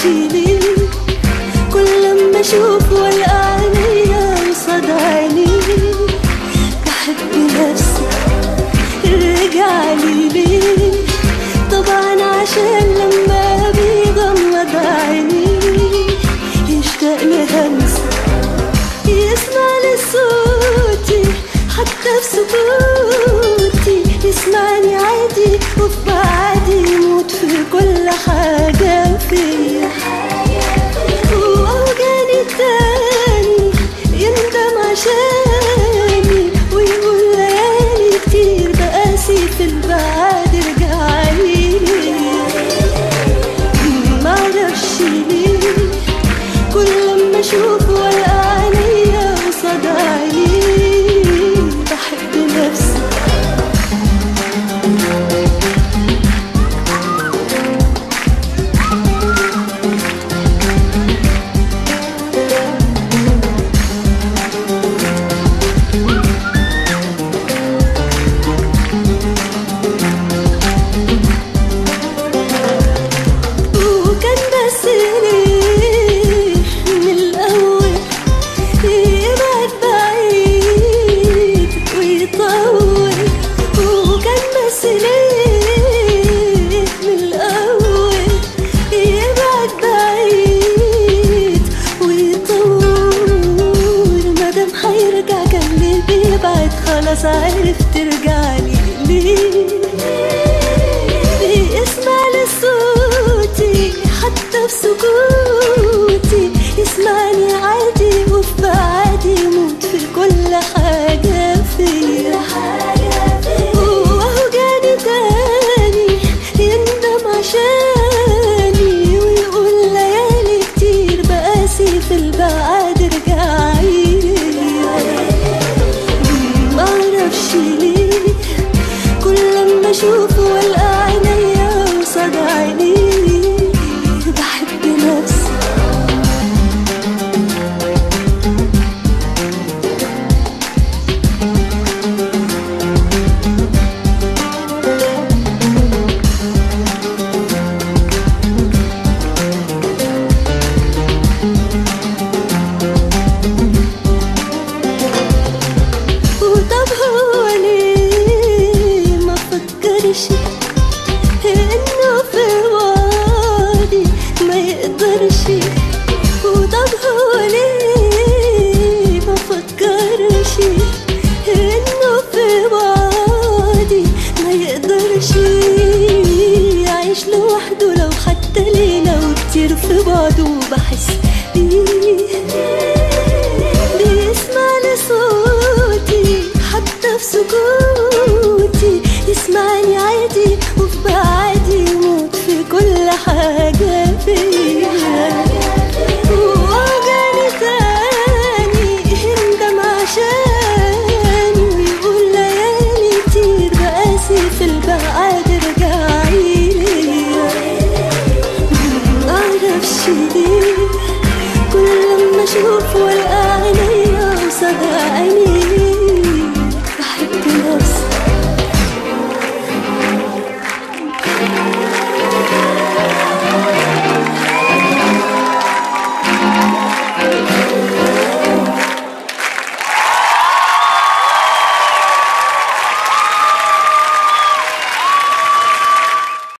ليه كل لما اشوف والقى عينيا قصاد عيني بحب نفسي رجع لي ليه طبعا عشان لما بيغمض عيني يشتاق لهمسة يسمع لصوتي حتى في سكوتي يسمعني عادي وفي بعادي يموت في كل حاجة فيا وأوجاني تاني يندم عشاني ويقول ليالي كتير بقاسي في البعاد ارجعي معرفش ليه كل لما اشوف والقى عينيا قصاد عيني بحب نفسي وكان بس ليه من الأول يبعد بعيد ويطول وكان بس ليه من الأول يبعد بعيد ويطول مادام هيرجع كان ليه بيبعد خلاص عرفت ترجعلي ليه اسمع لصوتي حتى في سكوتي يسمعني عادي وفي بعادي يموت في كل حاجة فيا وهو جاني تاني يندم عشاني ويقول ليالي كتير بقاسي في البعاد ارجعي معرفش ليه كل لما اشوف والقى عينيا قصاد عيني بحب نفسي وطب هو ليه ما فكرش انه في وادي ما يقدرش وطب هو ليه ما فكرش انه في وادي ما يقدرش يعيش لوحده لو حتى ليلة وكتير في بعضه بحس